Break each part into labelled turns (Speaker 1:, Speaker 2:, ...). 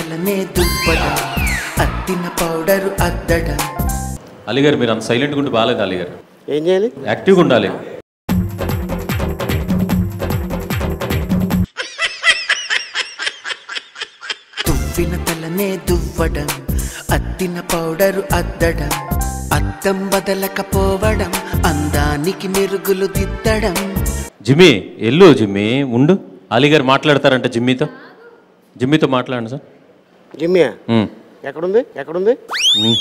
Speaker 1: తలనే దువ్వడం అద్దిన powder అద్దడం
Speaker 2: అలీగారు మీరు అంత సైలెంట్గా ఉంటే బాగాలేదు అలీగారు
Speaker 3: ఏం చేయాలి
Speaker 2: యాక్టివ్గా ఉండాలి
Speaker 1: తువ్విన తలనే దువ్వడం అద్దిన పౌడరు అద్దడం అద్దం బదలకపోవడం అందానికి మెరుగులు దిద్దడం
Speaker 2: జిమ్మీ ఎల్లు జిమ్మీ ఉండు అలీగారు మాట్లాడతారంట జిమ్మీతో జిమ్మీతో మాట్లాడండి సార్
Speaker 3: జిమ్మియా
Speaker 2: ఉమ్.
Speaker 3: ఎక్కడుంది ఎక్కడుంది
Speaker 2: ఉమ్.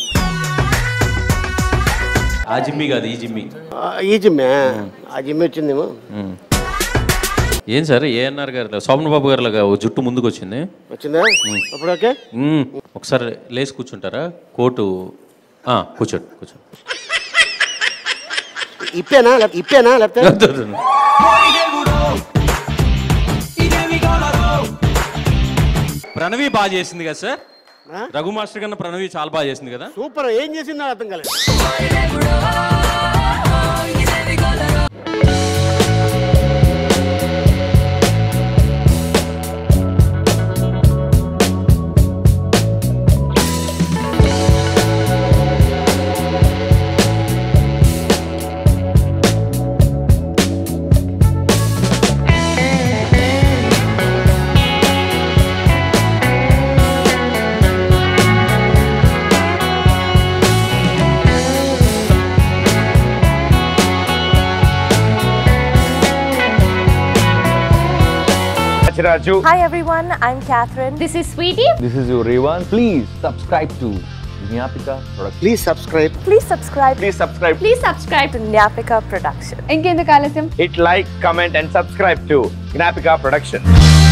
Speaker 2: ఆ జిమ్మీ కాదు ఈ జిమ్మీ
Speaker 3: ఆ, ఈ జిమ్మే ఆ జిమ్మి వచ్చిందేమో
Speaker 2: ఉమ్. ఏం సార్ ఏఎన్ఆర్ గారు శోభన్ బాబు గారు లాగా ఓ జుట్టు ముందుకు వచ్చింది
Speaker 3: వచ్చిందా అప్పుడు ఓకే
Speaker 2: ఉమ్. ఒకసారి లేచి కూర్చుంటారా కోటు ఆ, కూర్చోండి కూర్చోండి
Speaker 3: ఇప్పేనా లేకపోతే ఇప్పేనా లేకపోతే
Speaker 2: వద్దు, వద్దు, వద్దు. ప్రణవి బాగా చేసింది కదా సార్
Speaker 3: ఆ?
Speaker 2: రఘు మాస్టర్ కన్నా ప్రణవి చాలా బాగా చేసింది కదా
Speaker 3: సూపర్ ఏం చేసింది నాకు అర్థం కాలేదు
Speaker 4: Raju.
Speaker 5: Hi everyone, I'm Catherine. This is Sweetie.
Speaker 4: This is your Revan. Please subscribe to Gnapika Production.
Speaker 3: Please subscribe
Speaker 5: Please subscribe.
Speaker 4: Please subscribe.
Speaker 5: Please subscribe to Nyapika Production.
Speaker 6: ఇంకెందుకు ఆలస్యం
Speaker 4: Hit like, comment, and subscribe to Gnapika Production.